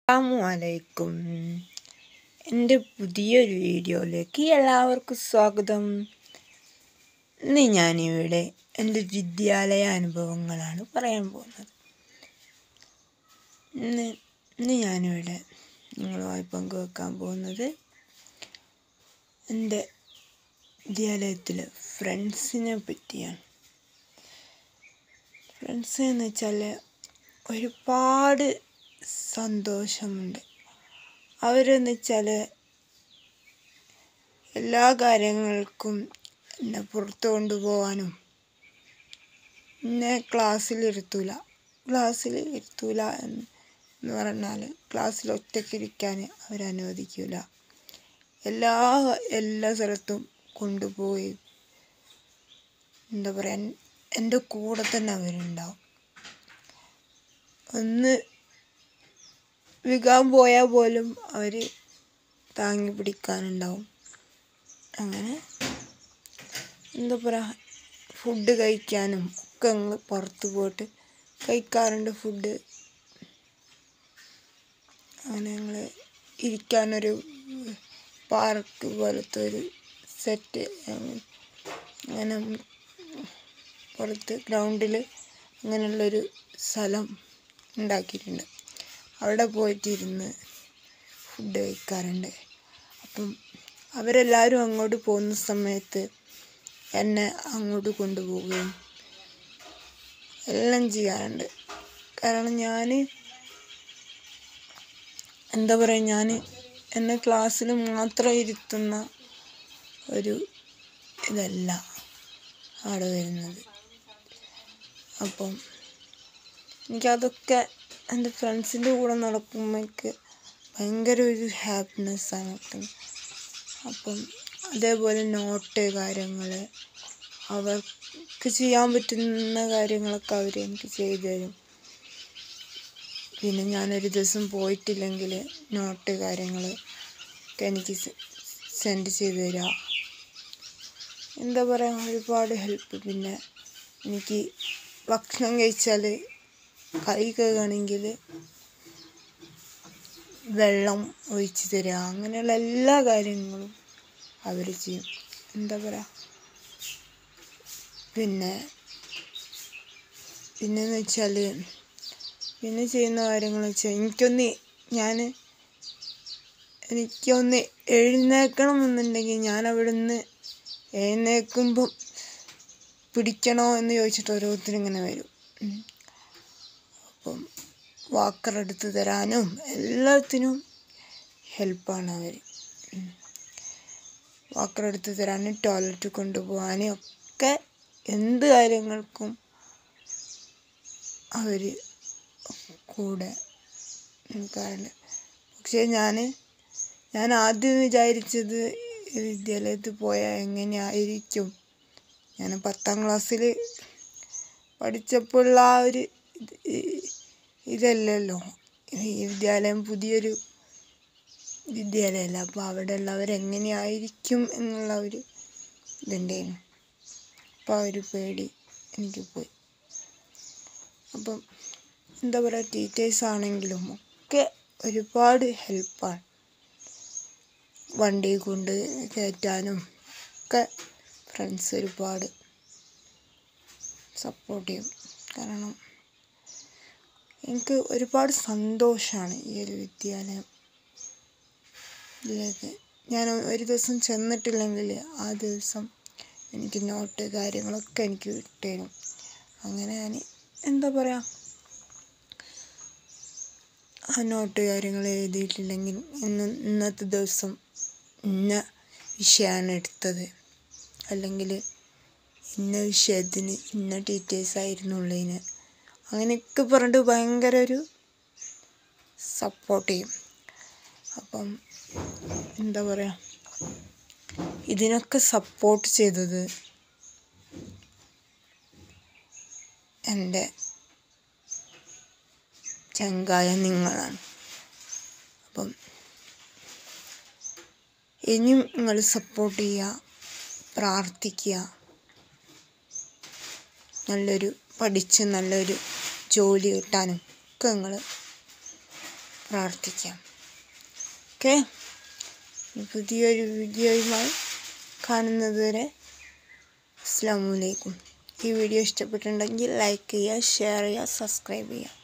അസ്സാമലൈക്കും എൻ്റെ പുതിയൊരു വീഡിയോയിലേക്ക് എല്ലാവർക്കും സ്വാഗതം ഇന്ന് ഞാനിവിടെ എൻ്റെ വിദ്യാലയ അനുഭവങ്ങളാണ് പറയാൻ പോകുന്നത് ഇന്ന് ഇന്ന് ഞാനിവിടെ നിങ്ങളുമായി പങ്കുവെക്കാൻ പോകുന്നത് എൻ്റെ വിദ്യാലയത്തിലെ ഫ്രണ്ട്സിനെ പറ്റിയാണ് ഫ്രണ്ട്സ് എന്ന് വെച്ചാൽ ഒരുപാട് സന്തോഷമുണ്ട് അവരെന്ന് വെച്ചാൽ എല്ലാ കാര്യങ്ങൾക്കും എന്നെ പുറത്ത് കൊണ്ടുപോകാനും എന്നെ ക്ലാസ്സിൽ ഇരുത്തൂല ക്ലാസ്സിൽ ഇരുത്തൂല എന്ന് എന്ന് പറഞ്ഞാൽ ക്ലാസ്സിൽ ഒറ്റയ്ക്ക് ഇരിക്കാൻ അവരനുവദിക്കില്ല എല്ലാ എല്ലാ സ്ഥലത്തും കൊണ്ടുപോയി എന്താ പറയുക എൻ്റെ കൂടെ തന്നെ അവരുണ്ടാവും ഒന്ന് വികാൻ പോയാൽ പോലും അവർ താങ്ങി പിടിക്കാനുണ്ടാവും അങ്ങനെ എന്താ പറയുക ഫുഡ് കഴിക്കാനും ഒക്കെ അങ്ങ് പുറത്ത് പോയിട്ട് കഴിക്കാറുണ്ട് ഫുഡ് അങ്ങനെ ഞങ്ങൾ ഇരിക്കാനൊരു പാർക്ക് പോലത്തെ ഒരു സെറ്റ് അങ്ങനെ പുറത്ത് ഗ്രൗണ്ടിൽ അങ്ങനെയുള്ളൊരു സ്ഥലം ഉണ്ടാക്കിയിട്ടുണ്ട് അവിടെ പോയിട്ടിരുന്ന് ഫുഡ് കഴിക്കാറുണ്ട് അപ്പം അവരെല്ലാവരും അങ്ങോട്ട് പോകുന്ന സമയത്ത് എന്നെ അങ്ങോട്ട് കൊണ്ടുപോവുകയും എല്ലാം ചെയ്യാറുണ്ട് കാരണം ഞാൻ എന്താ പറയുക ഞാൻ എന്നെ ക്ലാസ്സിൽ മാത്രം ഇരുത്തുന്ന ഒരു ഇതല്ല അവിടെ വരുന്നത് അപ്പം എനിക്കതൊക്കെ എൻ്റെ ഫ്രണ്ട്സിൻ്റെ കൂടെ നടക്കുമ്പോൾ എനിക്ക് ഭയങ്കര ഒരു ഹാപ്പിനെസ്സാണ് കിട്ടുന്നത് അപ്പം അതേപോലെ നോട്ട് കാര്യങ്ങൾ അവർക്ക് ചെയ്യാൻ പറ്റുന്ന കാര്യങ്ങളൊക്കെ അവർ എനിക്ക് ചെയ്തു തരും പിന്നെ ഞാനൊരു ദിവസം പോയിട്ടില്ലെങ്കിൽ നോട്ട് കാര്യങ്ങൾ ഒക്കെ എനിക്ക് സെൻഡ് ചെയ്ത് തരിക എന്താ പറയുക ഒരുപാട് ഹെൽപ്പ് പിന്നെ എനിക്ക് ഭക്ഷണം കഴിച്ചാൽ കൈ കഴുകണമെങ്കിൽ വെള്ളം ഒഴിച്ച് തരിക അങ്ങനെയുള്ള എല്ലാ കാര്യങ്ങളും അവർ ചെയ്യും എന്താ പറയുക പിന്നെ പിന്നെന്ന് വെച്ചാൽ പിന്നെ ചെയ്യുന്ന കാര്യങ്ങൾ വെച്ചാൽ എനിക്കൊന്ന് ഞാൻ എനിക്കൊന്ന് എഴുന്നേൽക്കണം എന്നുണ്ടെങ്കിൽ ഞാൻ അവിടെ നിന്ന് എഴുന്നേൽക്കുമ്പം പിടിക്കണോ എന്ന് ചോദിച്ചിട്ട് ഓരോരുത്തരും ഇങ്ങനെ വരും അപ്പം വാക്കർ എടുത്ത് തരാനും എല്ലാത്തിനും ഹെൽപ്പാണ് അവർ വാക്കർ എടുത്ത് തരാനും ടോയ്ലറ്റ് കൊണ്ടുപോകാനും ഒക്കെ എന്ത് കാര്യങ്ങൾക്കും അവർ കൂടെ നിൽക്കാറുണ്ട് പക്ഷേ ഞാൻ ഞാൻ ആദ്യം വിചാരിച്ചത് വിദ്യാലയത്തിൽ പോയാൽ എങ്ങനെയായിരിക്കും ഞാൻ പത്താം ക്ലാസ്സിൽ പഠിച്ചപ്പോഴുള്ള ആ ഒരു ഇതല്ലല്ലോ ഈ വിദ്യാലയം പുതിയൊരു വിദ്യാലയമല്ല അപ്പോൾ അവിടെ ഉള്ളവർ എങ്ങനെയായിരിക്കും എന്നുള്ള ഒരു ഇതുണ്ടായിരുന്നു അപ്പോൾ ആ ഒരു പേടി എനിക്ക് പോയി അപ്പം എന്താ പറയുക ടീച്ചേഴ്സ് ആണെങ്കിലും ഒക്കെ ഒരുപാട് ഹെൽപ്പാണ് വണ്ടി കൊണ്ട് കയറ്റാനും ഒക്കെ ഫ്രണ്ട്സ് ഒരുപാട് സപ്പോർട്ട് ചെയ്യും കാരണം എനിക്ക് ഒരുപാട് സന്തോഷമാണ് ഈ ഒരു വിദ്യാലയം ഇതിലേക്ക് ഞാൻ ഒരു ദിവസം ചെന്നിട്ടില്ലെങ്കിൽ ആ ദിവസം എനിക്ക് നോട്ട് കാര്യങ്ങളൊക്കെ എനിക്ക് കിട്ടിയിരുന്നു അങ്ങനെ ഞാൻ എന്താ പറയുക ആ നോട്ട് കാര്യങ്ങൾ എഴുതിയിട്ടില്ലെങ്കിൽ ഇന്ന് ഇന്നത്തെ ദിവസം ഇന്ന വിഷയമാണ് എടുത്തത് അല്ലെങ്കിൽ ഇന്ന വിഷയത്തിന് ഇന്ന ടീച്ചേഴ്സായിരുന്നു ഉള്ളതിന് അങ്ങനെയൊക്കെ പറഞ്ഞിട്ട് ഭയങ്കര ഒരു സപ്പോർട്ട് ചെയ്യും അപ്പം എന്താ പറയുക ഇതിനൊക്കെ സപ്പോർട്ട് ചെയ്തത് എൻ്റെ ചങ്കായ നിങ്ങളാണ് അപ്പം ഇനിയും നിങ്ങൾ സപ്പോർട്ട് ചെയ്യുക പ്രാർത്ഥിക്കുക നല്ലൊരു പഠിച്ച് നല്ലൊരു ജോലി കിട്ടാനും ഒക്കെ നിങ്ങൾ പ്രാർത്ഥിക്കാം ഓക്കെ പുതിയൊരു വീഡിയോയുമായി കാണുന്നതുവരെ അസ്സാം വലൈക്കും ഈ വീഡിയോ ഇഷ്ടപ്പെട്ടിട്ടുണ്ടെങ്കിൽ ലൈക്ക് ചെയ്യുക ഷെയർ ചെയ്യുക സബ്സ്ക്രൈബ് ചെയ്യുക